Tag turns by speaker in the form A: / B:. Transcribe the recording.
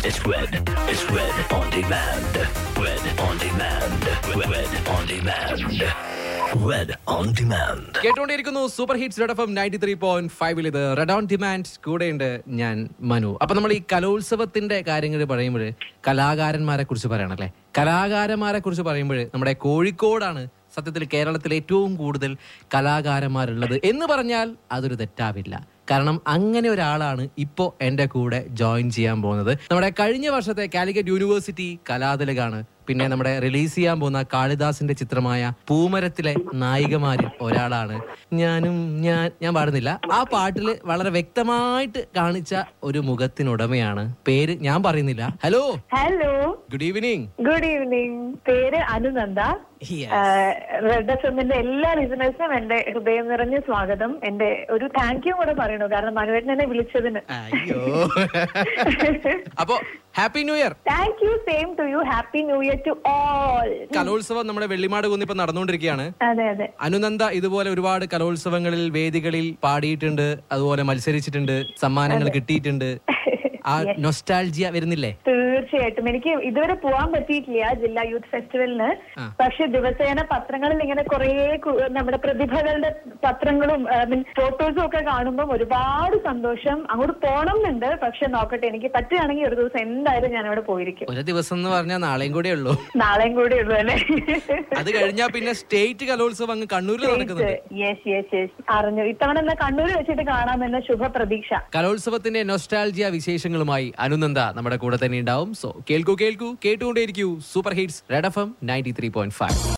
A: It's Red. It's Red on demand. Red on demand. Red on demand. Red on demand.
B: കേട്ടുകൊണ്ടിരിക്കുന്നു super hits red F M ninety three point ഫൈവിൽ ഇത് red on demand കൂടെയുണ്ട് ഞാൻ മനു അപ്പൊ നമ്മൾ ഈ കലോത്സവത്തിന്റെ കാര്യങ്ങൾ പറയുമ്പോൾ കലാകാരന്മാരെ കുറിച്ച് പറയണല്ലേ കലാകാരന്മാരെ കുറിച്ച് പറയുമ്പോൾ നമ്മുടെ കോഴിക്കോടാണ് സത്യത്തിൽ കേരളത്തിൽ ഏറ്റവും കൂടുതൽ കലാകാരന്മാരുള്ളത് എന്ന് പറഞ്ഞാൽ അതൊരു തെറ്റാവില്ല കാരണം അങ്ങനെ ഒരാളാണ് ഇപ്പോൾ എൻ്റെ കൂടെ ജോയിൻ ചെയ്യാൻ പോകുന്നത് നമ്മുടെ കഴിഞ്ഞ വർഷത്തെ കാലിക്കറ്റ് യൂണിവേഴ്സിറ്റി കലാതിലകാണ് പിന്നെ നമ്മുടെ റിലീസ് ചെയ്യാൻ പോകുന്ന കാളിദാസിന്റെ ചിത്രമായ പൂമരത്തിലെ നായികമാരിൽ ഒരാളാണ് ഞാനും ഞാൻ ഞാൻ പാടുന്നില്ല ആ പാട്ടില് വളരെ വ്യക്തമായിട്ട് കാണിച്ച ഒരു മുഖത്തിനുടമയാണ് പേര് ഞാൻ പറയുന്നില്ല hello
C: hello
B: good evening
C: good evening പേര് അനുനന്ദ റെഡ് എഫ് എമ്മിന്റെ എല്ലാ ലിസണേഴ്സിനും എന്റെ ഹൃദയം നിറഞ്ഞ സ്വാഗതം എന്റെ ഒരു താങ്ക് യു കൂടെ പറയണു കാരണം മനുവേട്ടൻ എന്നെ വിളിച്ചതിന്
B: അയ്യോ അപ്പോ happy new year
C: thank you same to you happy new year to all
B: കലോത്സവം നമ്മുടെ വെള്ളിമാട് കുന്ന് ഇപ്പൊ നടന്നുകൊണ്ടിരിക്കുകയാണ്
C: അതെ അതെ
B: അനുനന്ദ ഇതുപോലെ ഒരുപാട് കലോത്സവങ്ങളിൽ വേദികളിൽ പാടിയിട്ടുണ്ട് അതുപോലെ മത്സരിച്ചിട്ടുണ്ട് സമ്മാനങ്ങൾ കിട്ടിയിട്ടുണ്ട് ആ നൊസ്റ്റാൾജിയ വരുന്നില്ലേ
C: തീർച്ചയായിട്ടും എനിക്ക് ഇതുവരെ പോകാൻ പറ്റിയിട്ടില്ല ജില്ലാ യൂത്ത് ഫെസ്റ്റിവലിന്
B: ആ.
C: പക്ഷെ ദിവസേന പത്രങ്ങളിൽ ഇങ്ങനെ കുറെ നമ്മുടെ പ്രതിഭകളുടെ പത്രങ്ങളും മീൻ ഫോട്ടോസും ഒക്കെ കാണുമ്പോൾ ഒരുപാട് സന്തോഷം അങ്ങോട്ട് പോണം എന്നുണ്ട് പക്ഷെ നോക്കട്ടെ എനിക്ക് പറ്റുകയാണെങ്കിൽ ഒരു ദിവസം എന്തായാലും ഞാൻ അവിടെ പോയിരിക്കും
B: ഒരു ദിവസം എന്ന് പറഞ്ഞാൽ നാളെയും കൂടെ ഉള്ളൂ
C: നാളെയും കൂടി ഉള്ളു അല്ലേ
B: അത് കഴിഞ്ഞാൽ പിന്നെ സ്റ്റേറ്റ് കലോത്സവം അങ്ങ് കണ്ണൂരിൽ നടക്കുന്നുണ്ട്
C: യെസ് യെസ് യെസ് അറിഞ്ഞു ഇത്തവണ എന്നാ കണ്ണൂർ വെച്ചിട്ട് കാണാമെന്ന ശുഭപ്രതീക്ഷ
B: കലോത്സവത്തിന്റെ നൊസ്റ്റാൾജിയ വിശേഷങ്ങളുമായി അനുനന്ദ നമ്മുടെ കൂടെ തന്നെ ഉണ്ടാവും സോ കേൾക്കൂ കേൾക്കൂ കേട്ടുകൊണ്ടേയിരിക്കൂ super hits red F M ninety three point five